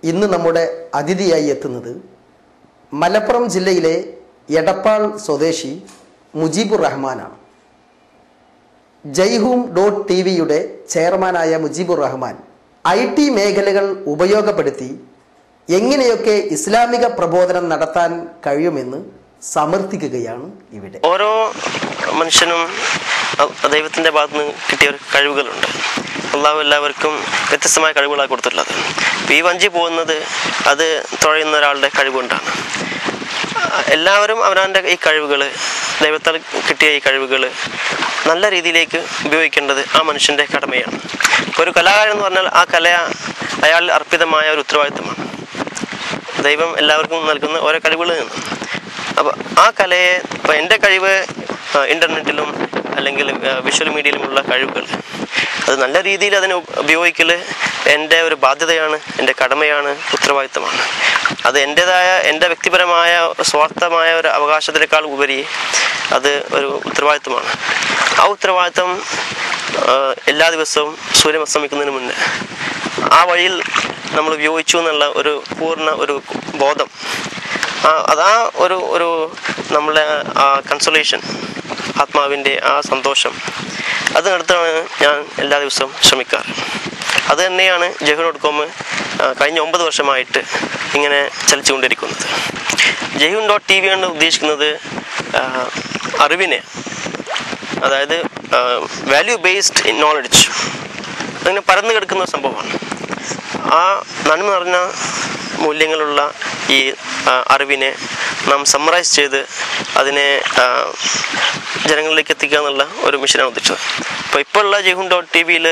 ഇന്ന് നമ്മുടെ അതിഥിയായി എത്തുന്നത് മലപ്പുറം ജില്ലയിലെ എടപ്പാൾ സ്വദേശി മുജീബുർ റഹ്മാനാണ് ജയ്ഹൂം ഡോട്ട് ടി വിയുടെ ചെയർമാനായ മുജീബുർ റഹ്മാൻ ഐ ടി മേഖലകൾ ഉപയോഗപ്പെടുത്തി എങ്ങനെയൊക്കെ ഇസ്ലാമിക പ്രബോധനം നടത്താൻ കഴിയുമെന്ന് സമർത്ഥിക്കുകയാണ് ഇവിടെ ഓരോ മനുഷ്യനും അ- ദൈവത്തിന്റെ ഭാഗത്ത് നിന്ന് കിട്ടിയ ഒരു കഴിവുകളുണ്ട് അള്ളാഹു എല്ലാവർക്കും വ്യത്യസ്തമായ കഴിവുകളാണ് കൊടുത്തിട്ടുള്ളത് ഇപ്പം ഈ വഞ്ചി പോകുന്നത് അത് തുഴയുന്ന ഒരാളുടെ കഴിവുകൊണ്ടാണ് ആ, എല്ലാവരും അവനവൻ്റെ ഈ കഴിവുകൾ ദൈവത്താൽ കിട്ടിയ ഈ കഴിവുകൾ നല്ല രീതിയിലേക്ക് ഉപയോഗിക്കേണ്ടത് ആ മനുഷ്യൻ്റെ കടമയാണ് ഇപ്പോൾ ഒരു കലാകാരൻ എന്ന് പറഞ്ഞാൽ ആ കല അയാളിൽ അർപ്പിതമായ ഒരു ഉത്തരവാദിത്തമാണ് ദൈവം എല്ലാവർക്കും നൽകുന്ന ഓരോ കഴിവുകളിൽ നിന്നും അപ്പോൾ ആ കലയെ ഇപ്പോൾ എൻ്റെ കഴിവ് ആ, ഇൻ്റർനെറ്റിലും അല്ലെങ്കിൽ വിഷ്വൽ മീഡിയയിലുമുള്ള കഴിവുകൾ അത് നല്ല രീതിയിൽ അതിനെ ഉപ- ഉപയോഗിക്കൽ എൻ്റെ ഒരു ബാധ്യതയാണ് എൻ്റെ കടമയാണ് ഉത്തരവാദിത്തമാണ് അത് എൻ്റെതായ എൻ്റെ വ്യക്തിപരമായ സ്വാർത്ഥമായ ഒരു അവകാശത്തിനേക്കാൾ ഉപരി അത് ഒരു ഉത്തരവാദിത്തമാണ് ആ ഉത്തരവാദിത്തം ആ, എല്ലാ ദിവസവും സൂര്യൻ അസ്തമിക്കുന്നതിന് മുന്നേ ആ വഴിയിൽ നമ്മൾ ഉപയോഗിച്ചു എന്നുള്ള ഒരു പൂർണ്ണ ഒരു ബോധം ആ അതാ ഒരു ഒരു നമ്മളെ ആ കൺസൊലേഷൻ ആത്മാവിൻ്റെ ആ സന്തോഷം അത് നടത്താണ് ഞാൻ എല്ലാ ദിവസവും ശ്രമിക്കാറ് അത് തന്നെയാണ് ജഹു ഡോട്ട് കോം കഴിഞ്ഞ ഒമ്പത് വർഷമായിട്ട് ഇങ്ങനെ ചലിച്ചുകൊണ്ടിരിക്കുന്നത് ജഹുൻ ഡോട്ട് ടി വി കൊണ്ട് ഉദ്ദേശിക്കുന്നത് ആ, അറിവിനെ അതായത് വാല്യൂ ബേസ്ഡ് ഇൻ നോളജ് അങ്ങനെ പരന്നു കിടക്കുന്ന ഒരു സംഭവമാണ് ആ നന്മ നിറഞ്ഞ മൂല്യങ്ങളുള്ള ഈ ആ, അറിവിനെ നാം സമ്മറൈസ് ചെയ്ത് അതിനെ ആ, ജനങ്ങളിലേക്ക് എത്തിക്കുക എന്നുള്ള ഒരു മിഷനാണ് ഉദ്ദേശിച്ചത് അപ്പോൾ ഇപ്പോൾ ഉള്ള ജെഹുൻ ഡോട്ട് ടി വിയിൽ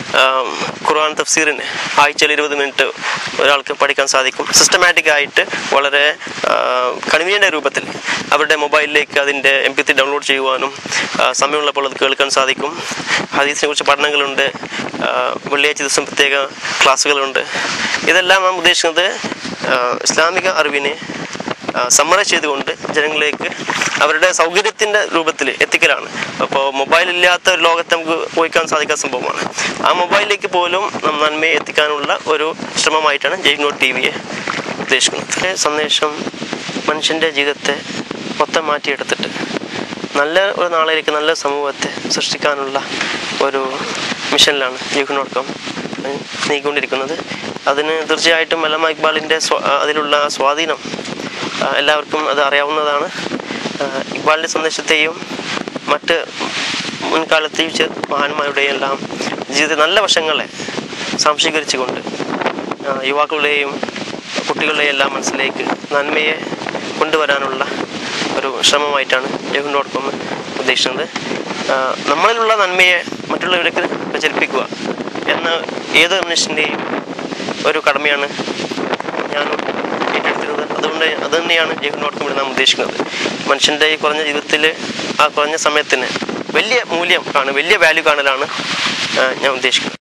ഖുർആൻ തഫ്സീറിന് ആഴ്ചയിൽ ഇരുപത് മിനിറ്റ് ഒരാൾക്ക് പഠിക്കാൻ സാധിക്കും സിസ്റ്റമാറ്റിക് ആയിട്ട് വളരെ കൺവീനിയൻ്റ് രൂപത്തിൽ അവരുടെ മൊബൈലിലേക്ക് അതിൻ്റെ എം പി ത്രീ ഡൗൺലോഡ് ചെയ്യുവാനും ആ, സമയമുള്ളപ്പോൾ അത് കേൾക്കാൻ സാധിക്കും ഹദീസിനെ കുറിച്ച് പഠനങ്ങളുണ്ട് ആ, വെള്ളിയാഴ്ച ദിവസം പ്രത്യേക ക്ലാസ്സുകളുണ്ട് ഇതെല്ലാം നാം ഉദ്ദേശിക്കുന്നത് ആ, ഇസ്ലാമിക അറിവിനെ സമ്മറൈസ് ചെയ്തുകൊണ്ട് ജനങ്ങളിലേക്ക് അവരുടെ സൗകര്യത്തിൻ്റെ രൂപത്തിൽ എത്തിക്കലാണ് അപ്പോൾ മൊബൈൽ ഇല്ലാത്ത ഒരു ലോകത്ത് നമുക്ക് ഊഹിക്കാൻ സാധിക്കാത്ത സംഭവമാണ് ആ മൊബൈലിലേക്ക് പോലും നാം നന്മയെ എത്തിക്കാനുള്ള ഒരു ശ്രമമായിട്ടാണ് ജയ് നോട്ട് ടി വിയെ ഉദ്ദേശിക്കുന്നത് ഈ സന്ദേശം മനുഷ്യൻ്റെ ജീവിതത്തെ മൊത്തം മാറ്റിയെടുത്തിട്ട് നല്ല ഒരു നാളേക്ക് നല്ല സമൂഹത്തെ സൃഷ്ടിക്കാനുള്ള ഒരു മിഷനിലാണ് യുഗനോടക്കം നീങ്ങിക്കൊണ്ടിരിക്കുന്നത് അതിന് തീർച്ചയായിട്ടും മലമ ഇക്ബാലിൻ്റെ സ്വാ അതിലുള്ള സ്വാധീനം ആ, എല്ലാവർക്കും അത് അറിയാവുന്നതാണ് ആ, ഇക്ബാലിൻ്റെ സന്ദേശത്തെയും മറ്റ് മുൻകാലത്തെ ചെ- മഹാന്മാരുടെയും എല്ലാം ജീവിത നല്ല വശങ്ങളെ സംശീകരിച്ചുകൊണ്ട് ആ, യുവാക്കളുടെയും കുട്ടികളുടെയും എല്ലാം മനസ്സിലേക്ക് നന്മയെ കൊണ്ടുവരാനുള്ള ഒരു ശ്രമമായിട്ടാണ് യഹുൻ ഡോട്ട് കോം ഉദ്ദേശിക്കുന്നത് ആ, നമ്മളിലുള്ള നന്മയെ മറ്റുള്ളവർക്ക് പ്രചരിപ്പിക്കുക എന്ന ഏതൊരു മനുഷ്യൻ്റെയും ഒരു കടമയാണ് ഞാനും ഏറ്റെടുത്തിരുന്നത് അതുകൊണ്ട് അത് തന്നെയാണ് ജയ്ഹുൻ ഡോട്ട് കോമിൽ നാം ഉദ്ദേശിക്കുന്നത് മനുഷ്യൻ്റെ ഈ കുറഞ്ഞ ജീവിതത്തിൽ ആ കുറഞ്ഞ സമയത്തിന് വലിയ മൂല്യം കാണും വലിയ വാല്യൂ കാണലാണ് ആ, ഞാൻ ഉദ്ദേശിക്കുന്നത്